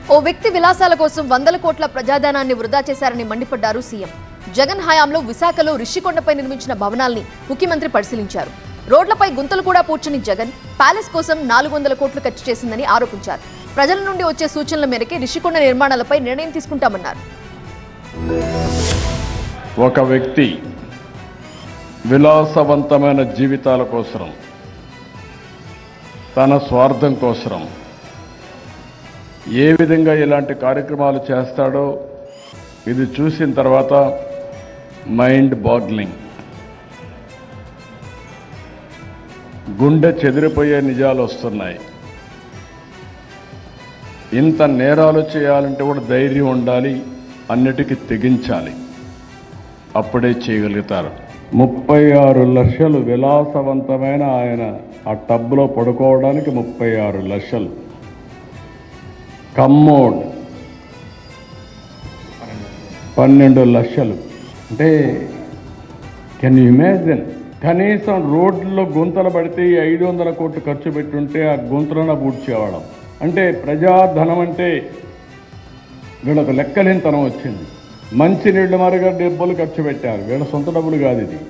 ఓ వ్యక్తి విలాసాల కోసం వందల కోట్ల ప్రజాధనాన్ని వృధా చేశారని మండిపడ్డారు సీఎం జగన్ హయాంలో విశాఖలో రిషికొండపై నిర్మించిన భవనాల్ని ముఖ్యమంత్రి పరిశీలించారు రోడ్లపై గుంతలు కూడా పూడ్చని జగన్ ప్యాలెస్ కోసం నాలుగు వందల కోట్లు ఖర్చు చేసిందని ఆరోపించారు ప్రజల నుండి వచ్చే సూచనల మేరకే రిషికొండ నిర్మాణాలపై నిర్ణయం తీసుకుంటామన్నారు ఒక వ్యక్తి విలాసవంతమైన జీవితాల కోసం తన స్వార్థం కోసం ఏ విధంగా ఇలాంటి కార్యక్రమాలు చేస్తాడో ఇది చూసిన తర్వాత మైండ్ బాగ్లింగ్ గుండె చెదిరిపోయే నిజాలు వస్తున్నాయి ఇంత నేరాలు చేయాలంటే కూడా ధైర్యం ఉండాలి అన్నిటికీ తెగించాలి అప్పుడే చేయగలుగుతారు ముప్పై ఆరు లక్షలు విలాసవంతమైన ఆయన ఆ టబ్లో పడుకోవడానికి ముప్పై ఆరు లక్షలు కమ్మోడ్ పన్నెండు లక్షలు అంటే కెన్ యూ ఇమాజిన్ కనీసం రోడ్లలో గుంతలు పడితే ఈ ఐదు వందల కోట్లు ఖర్చు పెట్టుంటే ఆ గుంతలను పూడ్చేవాళ్ళం అంటే ప్రజాధనం అంటే వీళ్ళకు లెక్కలేనితనం వచ్చింది మంచి నీళ్లు మరుగా డబ్బులు ఖర్చు పెట్టారు వీళ్ళ సొంత డబ్బులు కాదు ఇది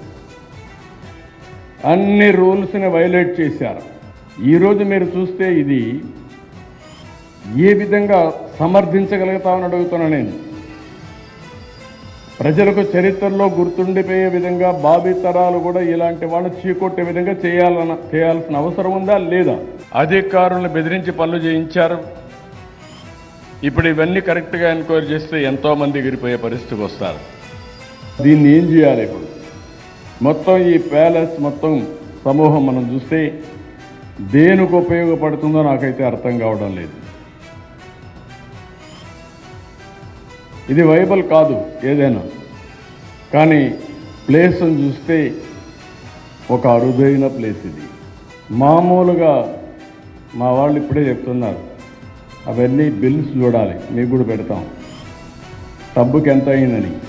అన్ని రూల్స్ని వైలేట్ చేశారు ఈరోజు మీరు చూస్తే ఇది ఏ విధంగా సమర్థించగలుగుతామని అడుగుతున్నా నేను ప్రజలకు చరిత్రలో గుర్తుండిపోయే విధంగా భావి తరాలు కూడా ఇలాంటి వాళ్ళు చీకొట్టే విధంగా చేయాలన్న చేయాల్సిన అవసరం ఉందా లేదా అధికారులను బెదిరించి పనులు చేయించారు ఇప్పుడు ఇవన్నీ కరెక్ట్గా ఎంక్వైరీ చేస్తే ఎంతో మంది ఎగిరిపోయే పరిస్థితికి వస్తారు దీన్ని ఏం చేయాలి ఇప్పుడు మొత్తం ఈ ప్యాలెస్ మొత్తం సమూహం మనం చూస్తే దేనికి ఉపయోగపడుతుందో నాకైతే అర్థం కావడం లేదు ఇది వైబల్ కాదు ఏదైనా కానీ ప్లేస్ని చూస్తే ఒక అరుదైన ప్లేస్ ఇది మామూలుగా మా వాళ్ళు ఇప్పుడే చెప్తున్నారు అవన్నీ బిల్స్ చూడాలి మీకు కూడా పెడతాం టబ్బుకి ఎంత అయిందని